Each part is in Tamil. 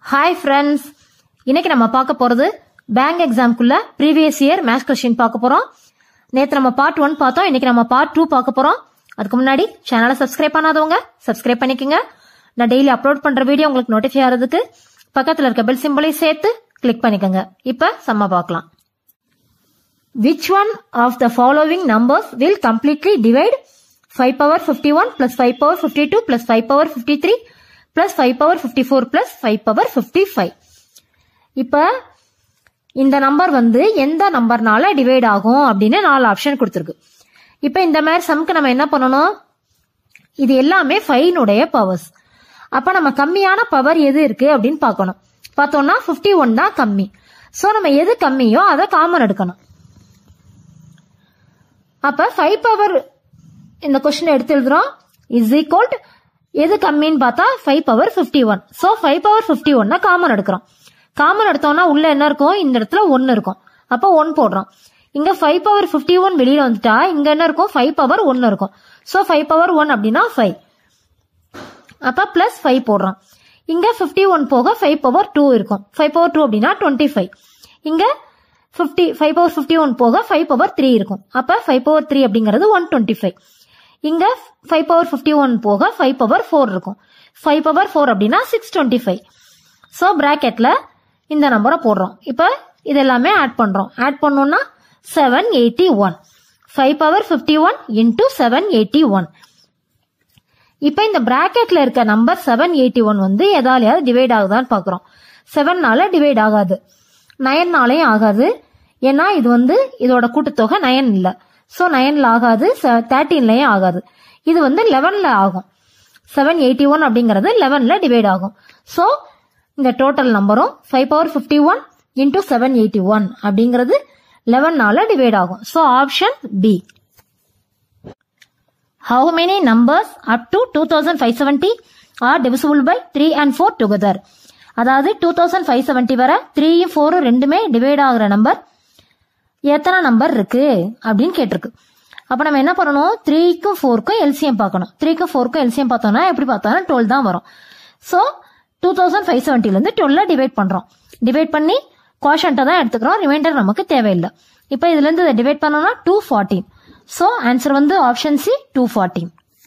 ஹாய் ஃப்ரெண்ட்ஸ் இன்னைக்கு நம்ம பார்க்க போறது பேங்க் எக்ஸாம்க்குள்ள ப்ரீவியஸ் இயர் மேத்ஸ் கொஸ்டின் பார்க்க போறோம் நேத்து நம்ம பார்ட் ஒன் பார்த்தோம் இன்னைக்கு நம்ம பார்ட் டூ பார்க்க போறோம் அதுக்கு முன்னாடி சேனலை சப்ஸ்கிரைப் பண்ணாதவங்க சப்ஸ்கிரைப் பண்ணிக்கோங்க நான் டெய்லி அப்லோட் பண்ற வீடியோ உங்களுக்கு நோட்டிஃபை ஆகிறதுக்கு பக்கத்துல இருக்க பெல் சிம்பிளையும் சேர்த்து கிளிக் பண்ணிக்கோங்க இப்ப செம்ம பார்க்கலாம் Which one of the following numbers will completely divide 5 power 51 plus 5 power 52 plus 5 power 53 plus 5 power 54 plus 5 power 55 இப்ப இந்த நம்பர் வந்து எந்த நம்பர்னால டிவைட் ஆகும் அப்படின்னு நாலு ஆப்ஷன் கொடுத்துருக்கு இப்ப இந்த மாதிரி சம்க்கு நம்ம என்ன பண்ணணும் இது எல்லாமே ஃபைனுடைய பவர்ஸ் அப்ப நம்ம கம்மியான பவர் எது இருக்கு அப்படின்னு பார்க்கணும் பார்த்தோம்னா 51 ஒன் தான் கம்மி ஸோ நம்ம எது கம்மியோ அதை காமன் எடுக்கணும் அப்ப ஃபைவ் பவர் இந்த கொஸ்டின் எடுத்து எழுதுறோம் இஸ் ஈக்குவல் எது கம்மின்னு பார்த்தா five power fifty one so five power fifty ஒன்னா காமன் எடுக்கிறோம் காமன் எடுத்தோம்னா உள்ள என்ன இருக்கும் இந்த இடத்துல ஒன்னு இருக்கும் அப்போ ஒன் போடுறோம் இங்க ஃபைவ் பவர் ஃபிஃப்டி ஒன் வெளியில வந்துட்டா இங்க என்ன இருக்கும் ஃபைவ் பவர் ஒன்னு இருக்கும் ஸோ ஃபைவ் பவர் ஒன் அப்படின்னா ஃபைவ் அப்ப பிளஸ் ஃபைவ் போடுறோம் இங்க ஃபிஃப்டி ஒன் போக ஃபைவ் பவர் டூ இருக்கும் ஃபைவ் பவர் டூ அப்படின்னா டுவெண்ட்டி ஃபைவ் இங்க fifty five power fifty one போக ஃபைவ் பவர் த்ரீ இருக்கும் அப்ப ஃபைவ் பவர் த்ரீ அப்படிங்கிறது ஒன் டுவெண்ட்டி ஃபைவ் இங்க ஃபைவ் பவர் ஃபிஃப்டி ஒன் போக ஃபைவ் பவர் ஃபோர் இருக்கும் ஃபைவ் பவர் ஃபோர் அப்படின்னா சிக்ஸ் டுவெண்ட்டி ஃபைவ் ஸோ ப்ராக்கெட்ல இந்த நம்பரை போடுறோம் இப்போ இது எல்லாமே ஆட் பண்றோம் ஆட் பண்ணோம்னா seven eighty one five power fifty one into seven eighty one இப்போ இந்த பிராக்கெட்ல இருக்க நம்பர் செவன் எயிட்டி ஒன் வந்து எதாலையாவது டிவைட் ஆகுதான்னு பார்க்குறோம் செவன்னால டிவைட் ஆகாது நயன்னாலையும் ஆகாது ஏன்னா இது வந்து இதோட கூட்டுத்தொகை நயன் இல்லை ஸோ நயன்ல ஆகாது தேர்ட்டீன்லயும் ஆகாது இது வந்து லெவன்ல ஆகும் செவன் எயிட்டி ஒன் அப்படிங்கிறது லெவன்ல டிவைட் ஆகும் ஸோ இந்த டோட்டல் நம்பரும் five power fifty one into seven eighty one அப்படிங்கிறது லெவன்னால டிவைட் ஆகும் so option B How many numbers up to 2570 are divisible by 3 and 4 together? அதாவது 2570 வரை 3 4 ரெண்டுமே டிவைட் ஆகுற நம்பர் எத்தனை நம்பர் இருக்கு அப்படின்னு கேட்டிருக்கு அப்ப நம்ம என்ன பண்ணணும் த்ரீக்கும் ஃபோருக்கும் எல்சிஎம் பார்க்கணும் த்ரீக்கும் ஃபோருக்கும் எல்சிஎம் பார்த்தோம்னா எப்படி பார்த்தோம்னா டுவெல் தான் வரும் ஸோ டூ தௌசண்ட் ஃபைவ் செவன்ட்டிலேருந்து டுவெல்ல டிவைட் பண்றோம் டிவைட் பண்ணி குவாஷன்ட்டை தான் எடுத்துக்கிறோம் ரிமைண்டர் நமக்கு தேவையில்லை இப்போ இதுல இருந்து இதை டிவைட் பண்ணோம்னா டூ ஃபார்ட்டீன் ஸோ ஆன்சர் வந்து option C two fourteen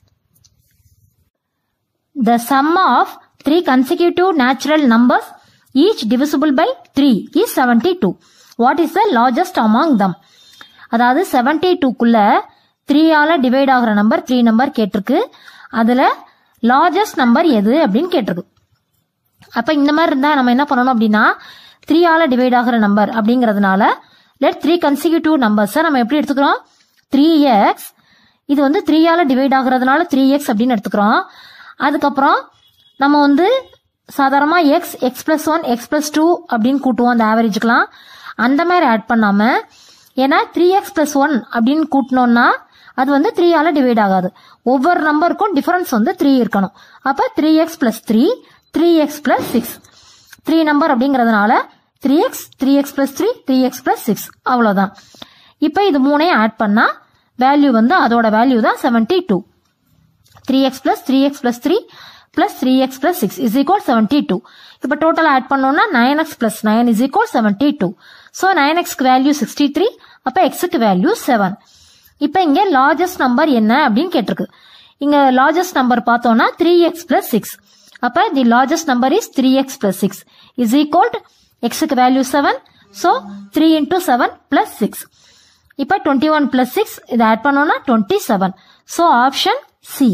The sum of three consecutive natural numbers each divisible by 3 is 72. What is the largest among them? அதாவது 72 குள்ள 3 ஆல டிவைட் ஆகுற நம்பர் 3 நம்பர் கேட்டிருக்கு அதுல லார்ஜஸ்ட் நம்பர் எது அப்படின்னு கேட்டிருக்கு அப்ப இந்த மாதிரி இருந்தா நம்ம என்ன பண்ணணும் அப்படின்னா 3 ஆல டிவைட் ஆகுற நம்பர் அப்படிங்கறதுனால லெட் த்ரீ கன்சிக்யூட்டிவ் நம்பர்ஸை நம்ம எப்படி எடுத்துக்கிறோம் த்ரீ எக்ஸ் இது வந்து த்ரீ ஆல டிவைட் ஆகுறதுனால த்ரீ எக்ஸ் அப்படின்னு எடுத்துக்கிறோம் அதுக்கப்புறம் நம்ம வந்து சாதாரணமா x x plus one x plus two அப்படின்னு கூட்டுவோம் அந்த ஆவரேஜுக்கெல்லாம் அந்த மாதிரி ஆட் பண்ணாம ஏன்னா த்ரீ எக்ஸ் பிளஸ் ஒன் அப்படின்னு கூட்டினோம்னா அது வந்து த்ரீ ஆல டிவைட் ஆகாது ஒவ்வொரு நம்பருக்கும் டிஃபரன்ஸ் வந்து த்ரீ இருக்கணும் அப்ப three x plus three three x plus six three number அப்படிங்கறதுனால three x three x plus three three x plus six அவ்வளவுதான் இப்போ இது மூணையும் ஆட் பண்ணா வேல்யூ வந்து அதோட வேல்யூ தான் seventy two three x plus three x plus three plus three x plus six is equal seventy two இப்போ டோட்டல் ஆட் பண்ணோம்னா nine x plus nine is equal seventy two so nine எக்ஸ்க்கு வேல்யூ சிக்ஸ்டி த்ரீ அப்போ எக்ஸுக்கு வேல்யூ செவன் இப்போ இங்கே லார்ஜஸ்ட் நம்பர் என்ன அப்படின்னு கேட்டிருக்கு இங்க லார்ஜஸ்ட் நம்பர் பார்த்தோம்னா த்ரீ எக்ஸ் பிளஸ் சிக்ஸ் அப்போ the largest number is three x plus six is equal எக்ஸுக்கு value seven so three into seven plus six இப்போ டுவெண்ட்டி ஒன் பிளஸ் சிக்ஸ் இதை ஆட் பண்ணோம்னா twenty seven so option C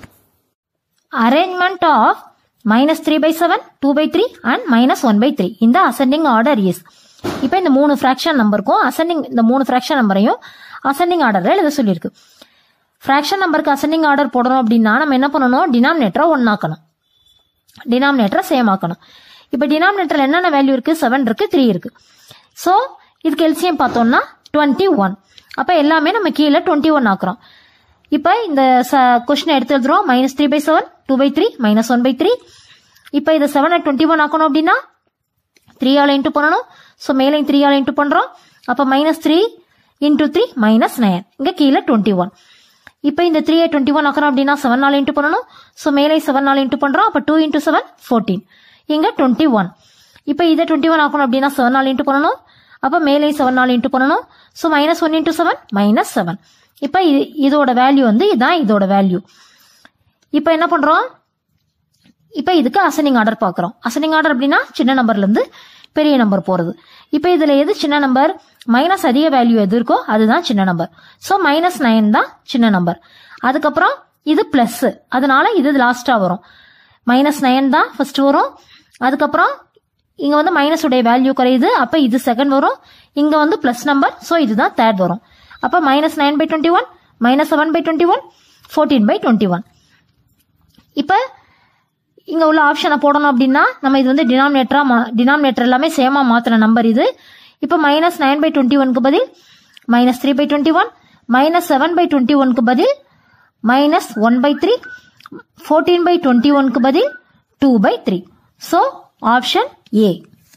arrangement of minus three by seven two by three and minus one by three இந்த அசெண்டிங் ஆர்டர் இஸ் இப்போ இந்த மூணு ஃப்ராக்ஷன் நம்பருக்கும் அசெண்டிங் இந்த மூணு ஃப்ராக்ஷன் நம்பரையும் அசெண்டிங் ஆர்டர்ல எழுத சொல்லியிருக்கு ஃப்ராக்ஷன் நம்பருக்கு அசெண்டிங் ஆர்டர் போடணும் அப்படின்னா நம்ம என்ன பண்ணணும் டினாமினேட்டரை ஒன்னாக்கணும் டினாமினேட்டரை சேம் ஆக்கணும் இப்போ டினாமினேட்டர்ல என்னென்ன வேல்யூ இருக்கு செவன் இருக்கு த்ரீ இருக்கு ஸோ இதுக்கு எல்சிஎம் பார்த்தோம்னா டுவெண்ட்டி ஒன் அப்போ எல்லாமே நம்ம கீழே டுவெண்ட்டி ஒன் ஆக்குறோம் இப்போ இந்த கொஸ்டின் எடுத்து எழுதுறோம் minus three by seven two by three minus one by three இப்போ இதை செவனை டுவெண்ட்டி ஒன் ஆக்கணும் அப்படின்னா த்ரீ ஆல இன்ட்டு பண்ணணும் ஸோ மேலே த்ரீ ஆல இன்ட்டு பண்ணுறோம் அப்போ minus three into three minus nine இங்கே கீழே டுவெண்ட்டி ஒன் இப்போ இந்த த்ரீ டுவெண்ட்டி ஒன் ஆக்கணும் அப்படின்னா செவன் நாள் இன்ட்டு பண்ணணும் ஸோ மேலே செவன் நாள் இன்ட்டு பண்ணுறோம் அப்போ டூ இன்ட்டு செவன் ஃபோர்டீன் இங்கே டுவெண்ட்டி ஒன் இப்போ இதை டுவெண்ட்டி ஒன் ஆக்கணும் அப்படின்னா செவன் நாள் இன்ட்டு பண்ணணும் அப்போ மேலேயும் செவன் நாள் இன்ட்டு பண்ணணும் so minus one into seven minus seven இப்போ இது இதோட வேல்யூ வந்து இதான் இதோட வேல்யூ இப்போ என்ன பண்ணுறோம் இப்போ இதுக்கு அசனிங் ஆர்டர் பார்க்குறோம் அசனிங் ஆர்டர் அப்படின்னா சின்ன நம்பர்லேருந்து பெரிய நம்பர் போகிறது இப்போ இதில் எது சின்ன நம்பர் மைனஸ் அதிக வேல்யூ எது இருக்கோ அதுதான் சின்ன நம்பர் ஸோ மைனஸ் நைன் தான் சின்ன நம்பர் அதுக்கப்புறம் இது ப்ளஸ் அதனால இது லாஸ்ட்டாக வரும் மைனஸ் நைன் தான் ஃபர்ஸ்ட் வரும் அதுக்கப்புறம் இங்கே வந்து மைனஸ் உடைய வேல்யூ குறையுது அப்போ இது செகண்ட் வரும் இங்கே வந்து ப்ளஸ் நம்பர் ஸோ இதுதான் தேர்ட் வரும் அப்போ minus nine by twenty one minus seven by twenty one fourteen by twenty one இப்போ இங்கே உள்ள ஆப்ஷனை போடணும் அப்படின்னா நம்ம இது வந்து டினாமினேட்டராக மா டினாமினேட்டர் எல்லாமே சேமாக மாற்றின நம்பர் இது இப்போ மைனஸ் நைன் பை டுவெண்ட்டி ஒனுக்கு பதில் minus three by twenty one minus seven by twenty ஒனுக்கு பதில் minus one by three fourteen by twenty ஒனுக்கு பதில் two by three so option A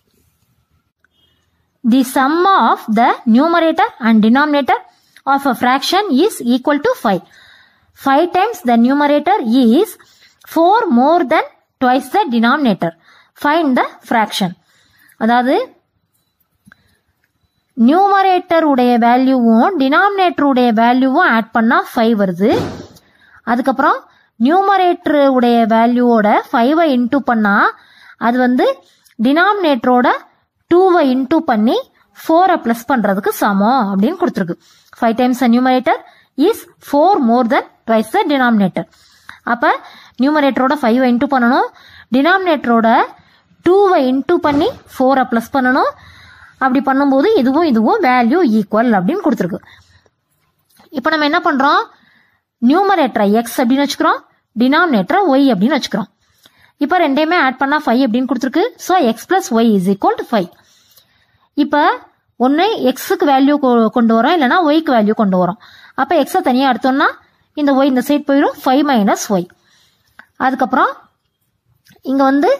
The sum of the numerator and denominator of a fraction is equal to 5. 5 times the numerator is 4 more than twice the denominator. Find the fraction. அதாவது நியூமரேட்டர் உடைய வேல்யூவும் டினாமினேட்டர் உடைய வேல்யூவும் ஆட் பண்ணா ஃபைவ் வருது அதுக்கப்புறம் நியூமரேட்டர் உடைய வேல்யூவோட ஃபைவை இன்டூ பண்ணா அது வந்து டினாமினேட்டரோட டூவை இன்டூ பண்ணி ஃபோரை ப்ளஸ் பண்ணுறதுக்கு சமம் அப்படின்னு கொடுத்துருக்கு five times numerator is four more then twice the denominator அப்போ நியூமரேட்டரோட ஃபைவை இன்டூ பண்ணணும் டினாமினேட்டரோட டூவை இன்டூ பண்ணி ஃபோரை ப்ளஸ் பண்ணணும் அப்படி பண்ணும்போது இதுவும் இதுவும் வேல்யூ ஈக்குவல் அப்படின்னு கொடுத்துருக்கு இப்போ நம்ம என்ன பண்ணுறோம் நியூமரேட்டரை எக்ஸ் அப்படின்னு வச்சுக்கிறோம் டினாமினேட்டரை ஒய் அப்படின்னு வச்சுக்கிறோம் இப்போ ரெண்டையுமே ஆட் பண்ணால் ஃபைவ் அப்படின்னு கொடுத்துருக்கு so x plus y is equal to five இப்போ ஒன்று எக்ஸுக்கு வேல்யூ கொண்டு வரோம் இல்லைனா ஒய்க்கு வேல்யூ கொண்டு வரோம் அப்போ எக்ஸை தனியாக எடுத்தோம்னா இந்த ஒய் இந்த சைட் போயிடும் ஃபைவ் மைனஸ் ஒய் அதுக்கப்புறம் இங்கே வந்து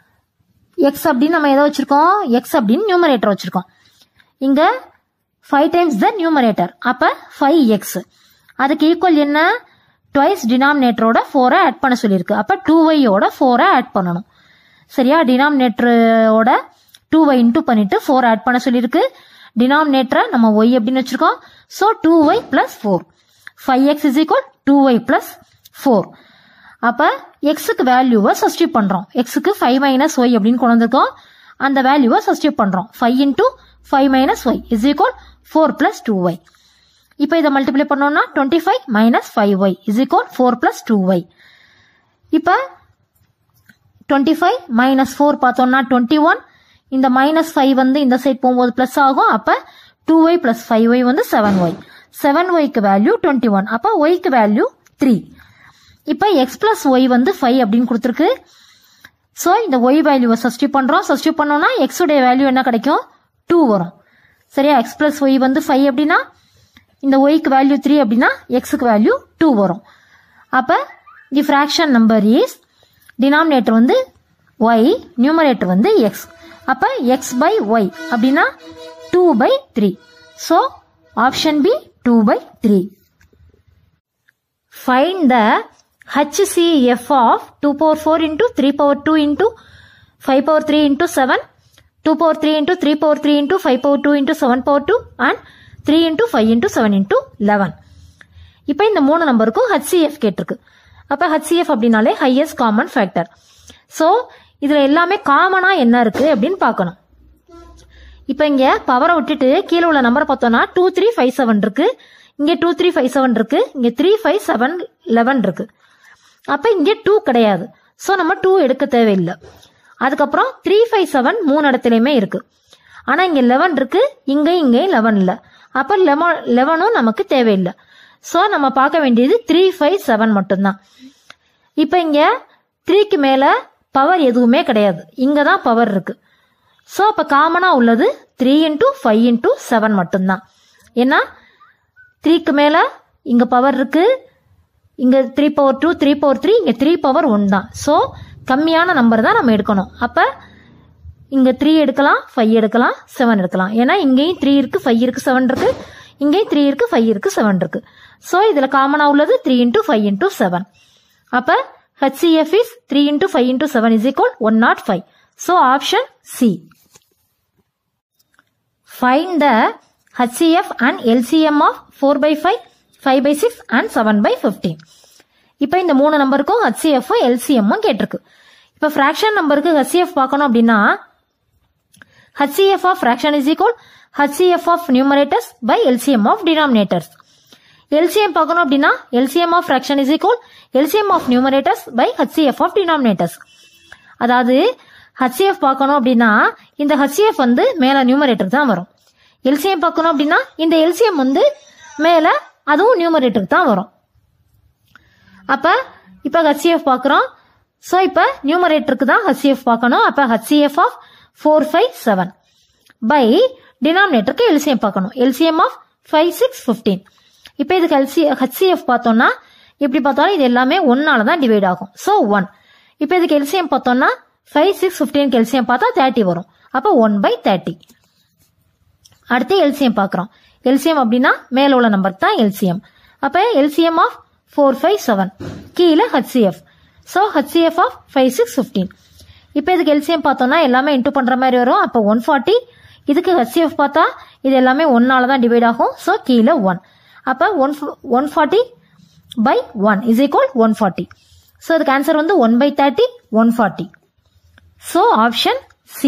எக்ஸ் அப்படின்னு நம்ம எதை வச்சுருக்கோம் எக்ஸ் அப்படின்னு நியூமரேட்டர் வச்சுருக்கோம் இங்கே ஃபைவ் டைம்ஸ் த நியூமரேட்டர் அப்போ ஃபைவ் எக்ஸ் அதுக்கு ஈக்குவல் என்ன ட்வைஸ் டினாமினேட்டரோட ஃபோரை ஆட் பண்ண சொல்லியிருக்கு அப்போ டூ ஒய்யோட ஃபோரை ஆட் பண்ணணும் சரியா டினாமினேட்டரோட டூ ஒய் இன்டூ பண்ணிட்டு ஃபோர் ஆட் பண்ண சொல்லியிருக்கு டினாமினேட்டரை நம்ம ஒய் அப்படின்னு வச்சிருக்கோம் so two y plus four five x is equal two y plus four அப்போ எக்ஸுக்கு வேல்யூவை சப்ஸ்டியூட் பண்ணுறோம் எக்ஸுக்கு ஃபைவ் மைனஸ் ஒய் அப்படின்னு கொண்டு வந்திருக்கோம் அந்த வேல்யூவை சப்ஸ்டியூட் பண்ணுறோம் five into five minus y is equal four plus two y இப்போ இதை மல்டிப்ளை பண்ணோம்னா twenty five minus five y is equal four plus two y இப்போ டுவெண்ட்டி ஃபைவ் மைனஸ் ஃபோர் பார்த்தோம்னா டுவெண்ட்டி ஒன் இந்த மைனஸ் ஃபைவ் வந்து இந்த சைட் போகும்போது ப்ளஸ் ஆகும் அப்போ two y plus five y வந்து செவன் ஒய் செவன் ஒய்க்கு வேல்யூ டுவெண்ட்டி ஒன் அப்போ ஒய்க்கு வேல்யூ த்ரீ இப்போ எக்ஸ் பிளஸ் ஒய் வந்து ஃபைவ் அப்படின்னு கொடுத்துருக்கு ஸோ இந்த ஒய் வேல்யூவை சப்ஸ்டியூட் பண்ணுறோம் சப்ஸ்டியூட் பண்ணோம்னா எக்ஸ் உடைய வேல்யூ என்ன கிடைக்கும் டூ வரும் சரியா எக்ஸ் பிளஸ் ஒய் வந்து ஃபைவ் அப்படின்னா இந்த ஒய்க்கு வேல்யூ த்ரீ அப்படின்னா எக்ஸுக்கு வேல்யூ டூ வரும் அப்போ the fraction number is denominator வந்து ஒய் நியூமரேட்டர் வந்து எக்ஸ் அப்போ எக்ஸ் பை ஒய் அப்படின்னா two by three so option B two by three find the HCF of 2 power 4 into 3 power 2 into 5 power 3 into 7, 2 power 3 into 3 power 3 into 5 power 2 into 7 power 2 and 3 into 5 into 7 into 11. இப்போ இந்த மூணு நம்பருக்கும் HCF கேட்டிருக்கு அப்போ HCF அப்படின்னாலே ஹையஸ்ட் காமன் ஃபேக்டர் ஸோ இதில் எல்லாமே காமனாக என்ன இருக்குது அப்படின்னு பார்க்கணும் இப்போ இங்கே பவரை விட்டுட்டு கீழே உள்ள நம்பரை பார்த்தோம்னா டூ த்ரீ ஃபைவ் செவன் இருக்கு இங்கே டூ த்ரீ ஃபைவ் செவன் இருக்கு இங்கே த்ரீ ஃபைவ் செவன் லெவன் இருக்கு அப்போ இங்கே டூ கிடையாது ஸோ நம்ம டூ எடுக்க தேவையில்லை அதுக்கப்புறம் த்ரீ ஃபைவ் செவன் மூணு இடத்துலையுமே இருக்கு ஆனால் இங்கே லெவன் இருக்கு இங்கேயும் இங்கேயும் லெவன் இல்லை அப்போ லெவன் லெவனும் நமக்கு தேவையில்லை ஸோ நம்ம பார்க்க வேண்டியது த்ரீ ஃபைவ் செவன் மட்டும்தான் இப்போ இங்கே த்ரீக்கு மேலே பவர் எதுவுமே கிடையாது இங்கே தான் பவர் இருக்கு ஸோ அப்போ காமனாக உள்ளது three into five into seven மட்டும்தான் ஏன்னா த்ரீக்கு மேலே இங்கே பவர் இருக்கு இங்கே three power two three power three இங்கே த்ரீ பவர் ஒன் தான் ஸோ கம்மியான நம்பர் தான் நம்ம எடுக்கணும் அப்போ இங்கே த்ரீ எடுக்கலாம் ஃபைவ் எடுக்கலாம் செவன் எடுக்கலாம் ஏன்னா இங்கேயும் த்ரீ இருக்கு ஃபைவ் இருக்கு செவன் இருக்கு இங்கேயும் த்ரீ இருக்கு ஃபைவ் இருக்கு செவன் இருக்கு ஸோ இதில் காமனாக உள்ளது three into five into seven அப்போ HCF is three into five into seven is equal one nought five so option C find the HCF and LCM of four by five five by six and seven by fifteen இப்போ இந்த மூணு நம்பருக்கும் HCF எல்சிஎம்மும் கேட்டிருக்கு இப்போ ஃப்ராக்ஷன் நம்பருக்கு HCF பார்க்கணும் அப்படின்னா HCF of fraction is equal HCF of numerators by LCM of denominators. LCM பார்க்கணும் அப்படின்னா LCM of fraction is equal LCM of numerators by HCF of denominators. அதாவது HCF பார்க்கணும் அப்படின்னா இந்த HCF வந்து மேல நியூமரேட்டர் தான் வரும் LCM பார்க்கணும் அப்படின்னா இந்த LCM வந்து மேல அதுவும் நியூமரேட்டர் தான் வரும் அப்ப இப்ப HCF பார்க்குறோம் ஸோ இப்போ நியூமரேட்டருக்கு தான் HCF பார்க்கணும் அப்போ HCF of four five seven by டினாமினேட்டருக்கு எல்சிஎம் பார்க்கணும் LCM of five six fifteen இப்போ இதுக்கு எல்சி ஹச்சிஎஃப் பார்த்தோம்னா எப்படி பார்த்தாலும் இது எல்லாமே ஒன்னால தான் டிவைட் ஆகும் ஸோ ஒன் இப்போ இதுக்கு எல்சிஎம் பார்த்தோம்னா ஃபைவ் சிக்ஸ் ஃபிஃப்டீனுக்கு எல்சிஎம் பார்த்தா தேர்ட்டி வரும் அப்போ ஒன் பை தேர்ட்டி அடுத்து எல்சிஎம் பார்க்குறோம் எல்சிஎம் அப்படின்னா மேல உள்ள நம்பர் தான் எல்சிஎம் அப்போ LCM of four five seven கீழே HCF so HCF of five six fifteen இப்போ இதுக்கு எல்சிஎம் பார்த்தோம்னா எல்லாமே இன்டூ பண்ணுற மாதிரி வரும் அப்போ ஒன் ஃபார்ட்டி இதுக்கு ஹச்சிஎஃப் பார்த்தா இது எல்லாமே ஒன்னால தான் டிவைட் ஆகும் ஸோ கீழே ஒன் அப்போ one one forty by one is equal one forty so அதுக்கு ஆன்சர் வந்து one by thirty one forty so option C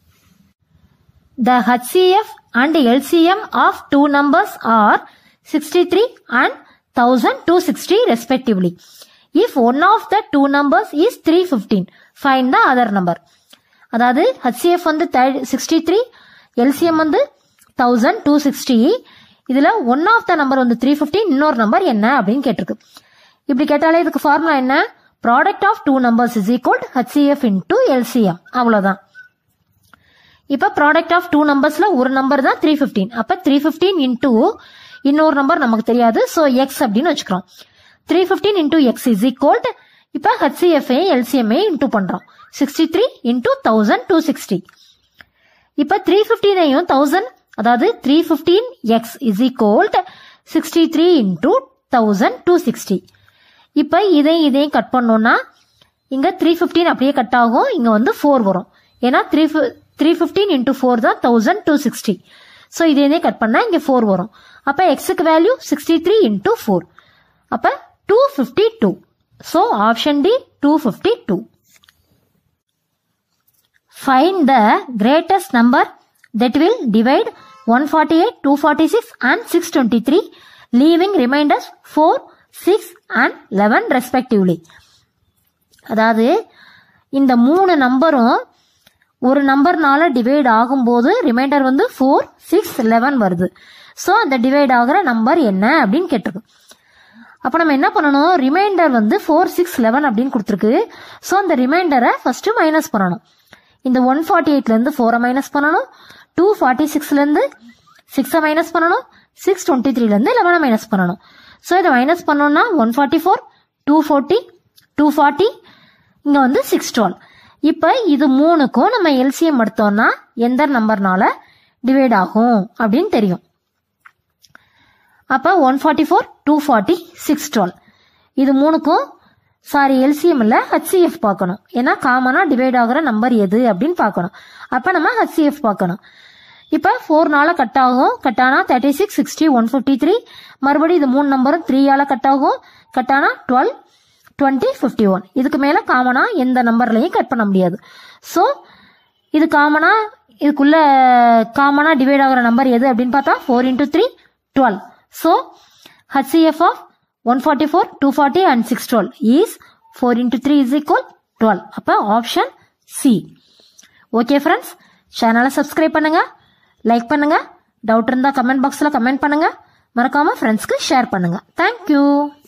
The HCF and LCM of two numbers are 63 and 1260 respectively. If one of the two numbers is 315, find the other number. அதாவது HCF வந்து சிக்ஸ்டி த்ரீ எல்சிஎம் வந்து தௌசண்ட் டூ சிக்ஸ்டி இதில் ஒன் ஆஃப் த நம்பர் வந்து த்ரீ ஃபிஃப்டின் இன்னொரு நம்பர் என்ன அப்படின்னு கேட்டிருக்கு இப்படி கேட்டாலே இதுக்கு ஃபார்முலா என்ன product of two numbers is equal HCF into LCM அவ்வளோதான் இப்போ ப்ராடக்ட் ஆஃப் டூ நம்பர்ஸ்ல ஒரு நம்பர் தான் த்ரீ ஃபிஃப்டீன் அப்போ த்ரீ ஃபிஃப்டீன் இன்டூ இன்னொரு நம்பர் நமக்கு தெரியாது ஸோ எக்ஸ் அப்படின்னு வச்சுக்கிறோம் three fifteen into X is equal இப்போ ஹச்சிஎஃப்ஏ எல்சிஎம்ஏ இன்டூ பண்ணுறோம் sixty three into thousand two sixty இப்போ த்ரீ ஃபிஃப்டீனையும் தௌசண்ட் அதாவது three fifteen X is equal sixty three into thousand two sixty இப்போ இதையும் இதையும் கட் பண்ணோம்னா இங்கே த்ரீ ஃபிஃப்டீன் அப்படியே கட் ஆகும் இங்கே வந்து ஃபோர் வரும் ஏன்னா three three fifteen into four தான் தௌசண்ட் டூ சிக்ஸ்டி ஸோ இதையே கட் பண்ணால் இங்கே ஃபோர் வரும் அப்போ எக்ஸுக்கு value sixty three into four அப்போ two fifty two so option D two fifty two Find the greatest number that will divide 148, 246 and 623 leaving remainders 4, 6 and 11 respectively. அதாவது இந்த மூணு நம்பரும் ஒரு நம்பர்னால டிவைட் ஆகும்போது ரிமைண்டர் வந்து ஃபோர் சிக்ஸ் லெவன் வருது ஸோ அந்த டிவைட் ஆகிற நம்பர் என்ன அப்படின்னு கேட்டிருக்கு அப்போ நம்ம என்ன பண்ணணும் ரிமைண்டர் வந்து ஃபோர் சிக்ஸ் லெவன் அப்படின்னு கொடுத்துருக்கு ஸோ அந்த ரிமைண்டரை ஃபர்ஸ்ட் மைனஸ் பண்ணணும் இந்த ஒன் ஃபார்ட்டி எயிட்லேருந்து ஃபோரை மைனஸ் பண்ணணும் டூ ஃபார்ட்டி சிக்ஸ்லேருந்து சிக்ஸை மைனஸ் பண்ணணும் சிக்ஸ் டுவெண்ட்டி த்ரீலேருந்து லெவனை மைனஸ் பண்ணணும் ஸோ இதை மைனஸ் பண்ணோம்னா one forty four two forty two forty இங்கே வந்து சிக்ஸ் டுவெல் இப்போ இது மூணுக்கும் நம்ம எல்சிஎம் எடுத்தோம்னா எந்த நம்பர்னால டிவைட் ஆகும் அப்படின்னு தெரியும் அப்போ one forty four two forty six twelve இது மூணுக்கும் சாரி எல்சிஎம் இல்லை ஹச்சிஎஃப் பார்க்கணும் ஏன்னா காமனாக டிவைட் ஆகிற நம்பர் எது அப்படின்னு பார்க்கணும் அப்போ நம்ம ஹச்சிஎஃப் பார்க்கணும் இப்போ ஃபோர் நாள கட் ஆகும் கட் ஆனா thirty six sixty one fifty three மறுபடியும் இது மூணு நம்பரும் த்ரீயால கட் ஆகும் கட் ஆனா டுவெல் டுவெண்ட்டி ஃபிஃப்டி ஒன் இதுக்கு மேலே காமனாக எந்த நம்பர்லையும் கட் பண்ண முடியாது ஸோ இது காமனாக இதுக்குள்ள காமனாக டிவைட் ஆகிற நம்பர் எது அப்படின்னு பார்த்தா four into three twelve so HCF of one forty four two forty and six twelve is four into three is equal twelve அப்போ ஆப்ஷன் சி ஓகே ஃப்ரெண்ட்ஸ் சேனலை சப்ஸ்கிரைப் பண்ணுங்க லைக் பண்ணுங்க டவுட் இருந்தால் கமெண்ட் பாக்ஸில் கமெண்ட் பண்ணுங்க மறக்காம ஃப்ரெண்ட்ஸ்க்கு ஷேர் பண்ணுங்க தேங்க்யூ